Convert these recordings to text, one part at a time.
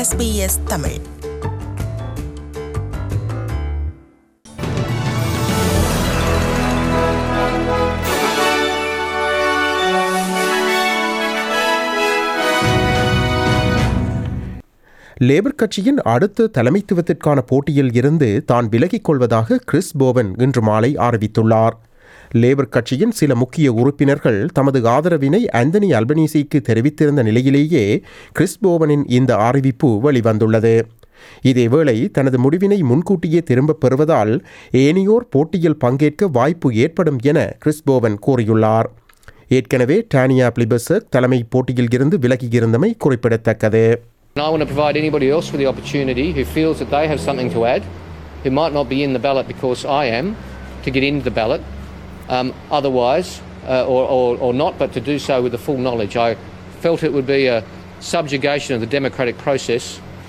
SBS Tamil labour கட்சியின் அடுத்த தலைமைத்துவத்திற்கான போட்டியில் இருந்து தான் விலகிக் கொள்வதாக கிறிஸ் போவன் இன்று மாலை அறிவித்துள்ளார் லேபர் கட்சியின் சில முக்கிய உறுப்பினர்கள் தமது ஆதரவினை ஆந்தனி அல்பனீசிக்கு தெரிவித்திருந்த நிலையிலேயே கிறிஸ் போவனின் இந்த அறிவிப்பு வெளிவந்துள்ளது இதேவேளை தனது முடிவினை முன்கூட்டியே திரும்பப் பெறுவதால் ஏனையோர் போட்டியில் பங்கேற்க வாய்ப்பு ஏற்படும் என கிறிஸ் போவன் கூறியுள்ளார் ஏற்கனவே டானியா பிளிபர்சக் தலைமை போட்டியில் இருந்து விலகியிருந்தமை குறிப்பிடத்தக்கது And I want to provide anybody else with the opportunity who feels that they have something to add, who might not be in the ballot because I am, to get into the ballot. Um, otherwise, uh, or, or, or not, but to do so with the full knowledge. I felt it would be a subjugation of the democratic process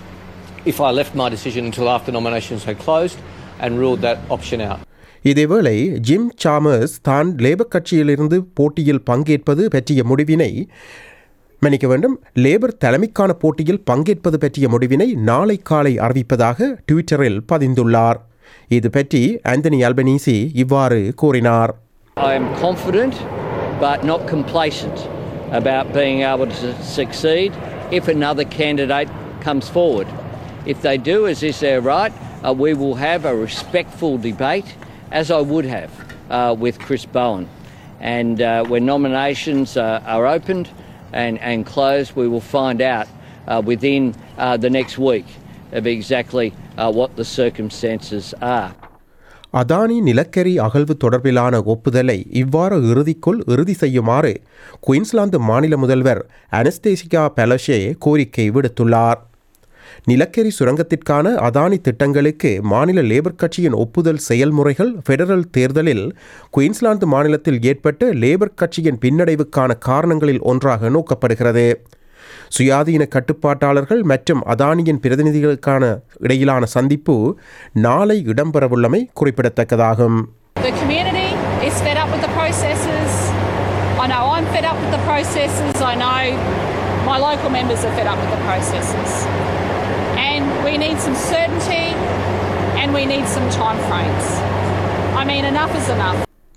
if I left my decision until after nominations had closed and ruled that option out. இதேவேளை Jim Chalmers தான் Labor கட்சியிலிருந்து போட்டியில் பங்கேற்பது பற்றிய முடிவினை மன்னிக்க வேண்டும் labour தலைமைக்கான போட்டியில் பங்கேற்பது பற்றிய முடிவினை நாளை காலை அறிவிப்பதாக ட்விட்டரில் பதிந்துள்ளார் இது பற்றி ஆந்தனி அல்பனீசி இவ்வாறு கூறினார் I am confident but not complacent about being able to su- succeed if another candidate comes forward. If they do, as is their right, uh, we will have a respectful debate, as I would have uh, with Chris Bowen. And uh, when nominations uh, are opened and, and closed, we will find out uh, within uh, the next week of exactly uh, what the circumstances are. Adani நிலக்கரி அகழ்வு தொடர்பிலான ஒப்புதலை இவ்வாறு இறுதிக்குள் இறுதி செய்யுமாறு Queensland மாநில முதல்வர் அனஸ்தேசிகா பெலஷே கோரிக்கை விடுத்துள்ளார் நிலக்கரி சுரங்கத்திற்கான அதானி திட்டங்களுக்கு மாநில லேபர் கட்சியின் ஒப்புதல் செயல்முறைகள் ஃபெடரல் தேர்தலில் குயின்ஸ்லாந்து மாநிலத்தில் ஏற்பட்ட லேபர் கட்சியின் பின்னடைவுக்கான காரணங்களில் ஒன்றாக நோக்கப்படுகிறது சுயாதீன கட்டுப்பாட்டாளர்கள் மற்றும் அதானியின் பிரதிநிதிகளுக்கான இடையிலான சந்திப்பு நாளை இடம்பெறவுள்ளமை குறிப்பிடத்தக்கதாகும் The community is fed up with the processes. I know I'm fed up with the processes. I know my local members are fed up with the processes. And we need some certainty and we need some time frames. I mean, enough is enough.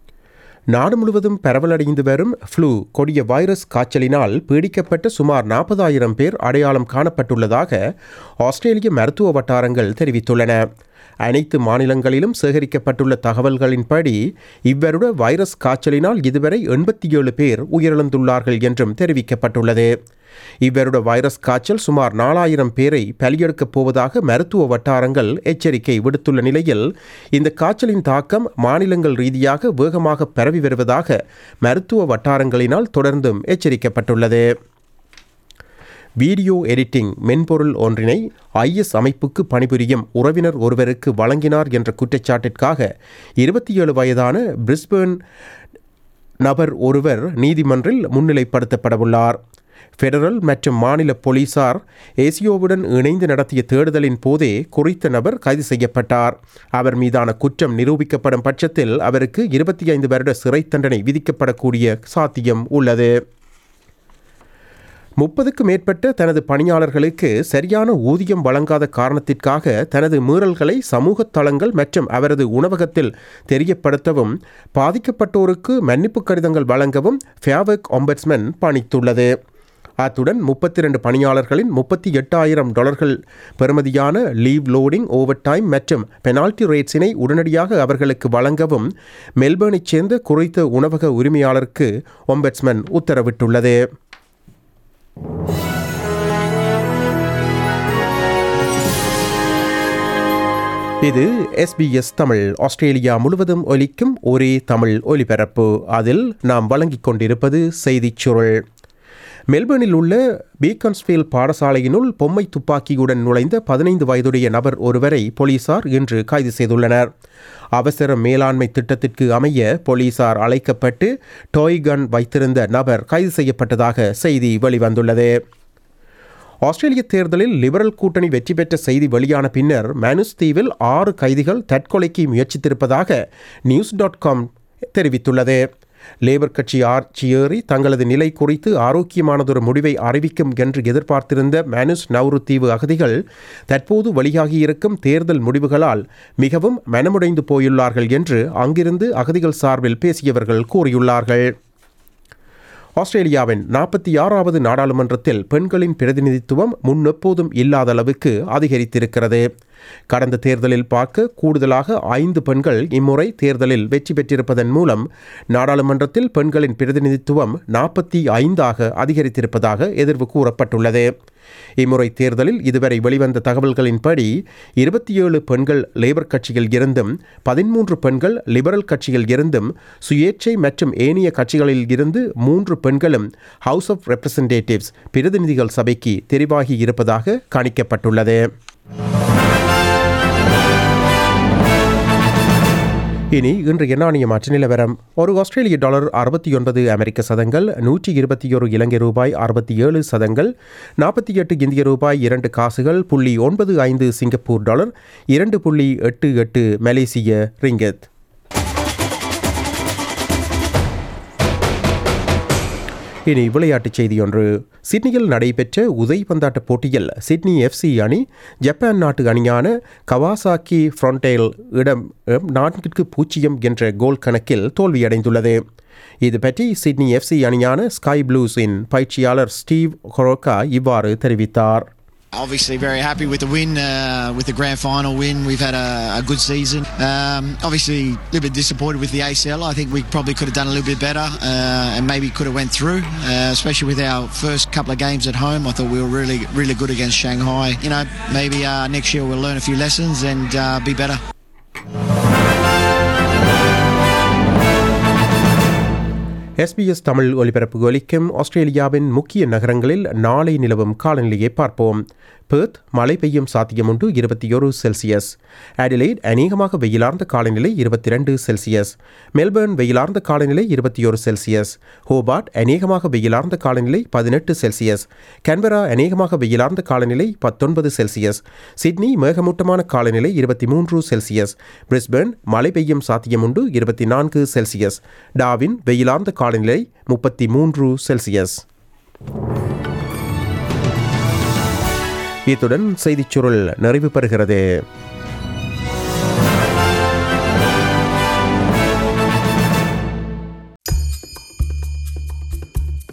நாடு முழுவதும் பரவலடைந்து வரும் flu கொடிய virus காய்ச்சலினால் பீடிக்கப்பட்ட சுமார் நாற்பதாயிரம் பேர் அடையாளம் காணப்பட்டுள்ளதாக ஆஸ்திரேலிய மருத்துவ வட்டாரங்கள் தெரிவித்துள்ளன அனைத்து மாநிலங்களிலும் சேகரிக்கப்பட்டுள்ள தகவல்களின்படி இவ்வருட வைரஸ் காய்ச்சலினால் இதுவரை எண்பத்தி ஏழு பேர் உயிரிழந்துள்ளார்கள் என்றும் தெரிவிக்கப்பட்டுள்ளது இவ்வருட வைரஸ் காய்ச்சல் சுமார் நாலாயிரம் பேரை பலியெடுக்கப் போவதாக மருத்துவ வட்டாரங்கள் எச்சரிக்கை விடுத்துள்ள நிலையில் இந்த காய்ச்சலின் தாக்கம் மாநிலங்கள் ரீதியாக வேகமாக பரவி வருவதாக மருத்துவ வட்டாரங்களினால் தொடர்ந்தும் எச்சரிக்கப்பட்டுள்ளது வீடியோ எடிட்டிங் மென்பொருள் ஒன்றினை ஐஎஸ் அமைப்புக்கு பணிபுரியும் உறவினர் ஒருவருக்கு வழங்கினார் என்ற குற்றச்சாட்டிற்காக இருபத்தி ஏழு வயதான பிரிஸ்பேர்ன் நபர் ஒருவர் நீதிமன்றில் முன்னிலைப்படுத்தப்படவுள்ளார் ஃபெடரல் மற்றும் மாநில போலீசார் ஏசியோவுடன் இணைந்து நடத்திய தேடுதலின் போதே குறித்த நபர் கைது செய்யப்பட்டார் அவர் மீதான குற்றம் நிரூபிக்கப்படும் பட்சத்தில் அவருக்கு இருபத்தி ஐந்து வருட சிறை தண்டனை விதிக்கப்படக்கூடிய சாத்தியம் உள்ளது முப்பதுக்கு மேற்பட்ட தனது பணியாளர்களுக்கு சரியான ஊதியம் வழங்காத காரணத்திற்காக தனது மீறல்களை சமூக தளங்கள் மற்றும் அவரது உணவகத்தில் தெரியப்படுத்தவும் பாதிக்கப்பட்டோருக்கு மன்னிப்பு கடிதங்கள் வழங்கவும் ஃபேவக் ஒம்பட்ஸ்மன் பணித்துள்ளது அத்துடன் முப்பத்தி ரெண்டு பணியாளர்களின் முப்பத்தி எட்டாயிரம் டாலர்கள் பெறுமதியான லீவ் லோடிங் ஓவர் டைம் மற்றும் பெனால்டி ரேட்ஸினை உடனடியாக அவர்களுக்கு வழங்கவும் மெல்பர்னைச் சேர்ந்த குறித்த உணவக உரிமையாளருக்கு ஒம்பட்ஸ்மன் உத்தரவிட்டுள்ளது இது எஸ்பிஎஸ் தமிழ் ஆஸ்திரேலியா முழுவதும் ஒலிக்கும் ஒரே தமிழ் ஒலிபரப்பு அதில் நாம் வழங்கிக் கொண்டிருப்பது செய்திச் சுருள் மெல்பர்னில் உள்ள பீக்கன்ஸ்ஃபீல் பாடசாலையினுள் பொம்மை துப்பாக்கியுடன் நுழைந்த பதினைந்து வயதுடைய நபர் ஒருவரை போலீசார் இன்று கைது செய்துள்ளனர் அவசர மேலாண்மை திட்டத்திற்கு அமைய போலீசார் அழைக்கப்பட்டு டாய் கன் வைத்திருந்த நபர் கைது செய்யப்பட்டதாக செய்தி வெளிவந்துள்ளது ஆஸ்திரேலிய தேர்தலில் லிபரல் கூட்டணி வெற்றி பெற்ற செய்தி வெளியான பின்னர் மனுஸ் தீவில் ஆறு கைதிகள் தற்கொலைக்கு முயற்சித்திருப்பதாக நியூஸ் டாட் காம் தெரிவித்துள்ளது லேபர் கட்சி ஆட்சியேறி தங்களது நிலை குறித்து ஆரோக்கியமானதொரு முடிவை அறிவிக்கும் என்று எதிர்பார்த்திருந்த மேனுஸ் நவ்ரு தீவு அகதிகள் தற்போது வெளியாகியிருக்கும் தேர்தல் முடிவுகளால் மிகவும் மனமுடைந்து போயுள்ளார்கள் என்று அங்கிருந்து அகதிகள் சார்பில் பேசியவர்கள் கூறியுள்ளார்கள் ஆஸ்திரேலியாவின் நாற்பத்தி ஆறாவது நாடாளுமன்றத்தில் பெண்களின் பிரதிநிதித்துவம் முன்னெப்போதும் இல்லாத அளவுக்கு அதிகரித்திருக்கிறது கடந்த தேர்தலில் பார்க்க கூடுதலாக ஐந்து பெண்கள் இம்முறை தேர்தலில் வெற்றி பெற்றிருப்பதன் மூலம் நாடாளுமன்றத்தில் பெண்களின் பிரதிநிதித்துவம் நாற்பத்தி ஐந்தாக அதிகரித்திருப்பதாக எதிர்வு கூறப்பட்டுள்ளது இம்முறை தேர்தலில் இதுவரை வெளிவந்த தகவல்களின்படி இருபத்தி ஏழு பெண்கள் லேபர் கட்சியில் இருந்தும் பதிமூன்று பெண்கள் லிபரல் கட்சியில் இருந்தும் சுயேட்சை மற்றும் ஏனைய கட்சிகளில் இருந்து மூன்று பெண்களும் ஹவுஸ் ஆஃப் ரெப்ரசன்டேட்டிவ்ஸ் பிரதிநிதிகள் சபைக்கு தெரிவாகி இருப்பதாக கணிக்கப்பட்டுள்ளது இனி இன்றைய நாணய மாற்று நிலவரம் ஒரு ஆஸ்திரேலிய டாலர் அறுபத்தி ஒன்பது அமெரிக்க சதங்கள் நூற்றி இருபத்தி ஒரு இலங்கை ரூபாய் அறுபத்தி ஏழு சதங்கள் நாற்பத்தி எட்டு இந்திய ரூபாய் இரண்டு காசுகள் புள்ளி ஒன்பது ஐந்து சிங்கப்பூர் டாலர் இரண்டு புள்ளி எட்டு எட்டு மலேசிய ரிங்கத் இனி விளையாட்டுச் செய்தி ஒன்று சிட்னியில் நடைபெற்ற உதைபந்தாட்ட போட்டியில் சிட்னி எஃப்சி அணி ஜப்பான் நாட்டு அணியான கவாசாக்கி ஃப்ரொண்டேல் இடம் நான்கிற்கு பூஜ்ஜியம் என்ற கோல் கணக்கில் தோல்வியடைந்துள்ளது இது பற்றி சிட்னி எஃப்சி அணியான ஸ்கை ப்ளூஸின் பயிற்சியாளர் ஸ்டீவ் ஹொரோக்கா இவ்வாறு தெரிவித்தார் Obviously, very happy with the win, uh, with the grand final win. We've had a, a good season. Um, obviously, a little bit disappointed with the ACL. I think we probably could have done a little bit better uh, and maybe could have went through, uh, especially with our first couple of games at home. I thought we were really, really good against Shanghai. You know, maybe uh, next year we'll learn a few lessons and uh, be better. SBS Tamil ஒலிபரப்பு ஒலிக்கும் ஆஸ்திரேலியாவின் முக்கிய நகரங்களில் நாளை நிலவும் காலநிலையை பார்ப்போம் Perth மழை பெய்யும் சாத்தியமுண்டு இருபத்தி ஒரு செல்சியஸ் ஆடிலைட் அநேகமாக வெயிலார்ந்த காலநிலை இருபத்தி ரெண்டு செல்சியஸ் மெல்பர்ன் வெயிலார்ந்த காலநிலை இருபத்தி ஒரு செல்சியஸ் ஹோபார்ட் அநேகமாக வெயிலார்ந்த காலநிலை பதினெட்டு செல்சியஸ் கேன்பரா அநேகமாக வெயிலார்ந்த காலநிலை பத்தொன்பது செல்சியஸ் சிட்னி மேகமூட்டமான காலநிலை இருபத்தி மூன்று செல்சியஸ் பிரிஸ்பர்ன் மழை பெய்யும் சாத்தியமுண்டு இருபத்தி நான்கு செல்சியஸ் டாவின் வெயிலார்ந்த காலநிலை முப்பத்தி மூன்று செல்சியஸ் இத்துடன் செய்திச் சுருள் நிறைவு பெறுகிறது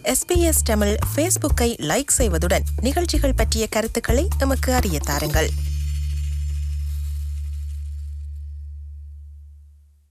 எஸ்பிஎஸ் தமிழ் ஃபேஸ்புக்கை லைக் செய்வதுடன் நிகழ்ச்சிகள் பற்றிய கருத்துக்களை எமக்கு அறிய தாருங்கள்